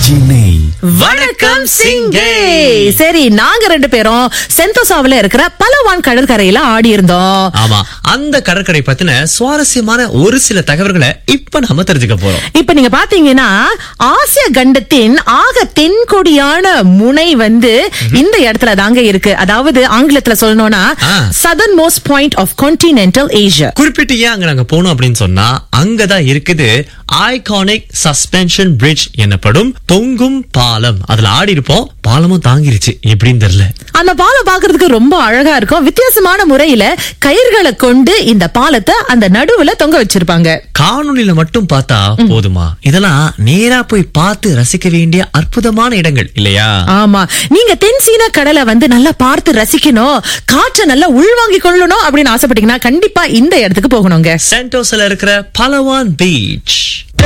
RJ நெய் வணக்கம் சிங்கே சரி நாங்க ரெண்டு பேரும் செந்தோசாவில இருக்கிற பலவான் கடற்கரையில ஆடி இருந்தோம் ஆமா அந்த கடற்கரை பத்தின சுவாரஸ்யமான ஒரு சில தகவல்களை இப்ப நம்ம தெரிஞ்சுக்க போறோம் இப்ப நீங்க பாத்தீங்கன்னா ஆசிய கண்டத்தின் ஆக தென்கொடியான முனை வந்து இந்த இடத்துல தாங்க இருக்கு அதாவது ஆங்கிலத்துல சொல்லணும்னா ஆ. Southern most point of continental Asia குறிப்பிட்டு ஏன் அங்க நாங்க போனோம் அப்படின்னு சொன்னா அங்கதான் இருக்குது ஐகானிக் சஸ்பென்ஷன் பிரிட்ஜ் எனப்படும் தொங்கும் பாலம் அதுல ஆடி இருப்போம் பாலமும் தாங்கிருச்சு எப்படின்னு தெரியல அந்த பாலம் பாக்குறதுக்கு ரொம்ப அழகா இருக்கும் வித்தியாசமான முறையில கயிறுகளை கொண்டு இந்த பாலத்தை அந்த நடுவுல தொங்க வச்சிருப்பாங்க காணொளியில மட்டும் பார்த்தா போதுமா இதெல்லாம் நேரா போய் பார்த்து ரசிக்க வேண்டிய அற்புதமான இடங்கள் இல்லையா ஆமா நீங்க தென்சீன கடலை வந்து நல்லா பார்த்து ரசிக்கணும் காற்றை நல்லா உள்வாங்கி கொள்ளணும் அப்படின்னு ஆசைப்பட்டீங்கன்னா கண்டிப்பா இந்த இடத்துக்கு போகணுங்க சென்டோஸ்ல இருக்கிற பலவான் பீச்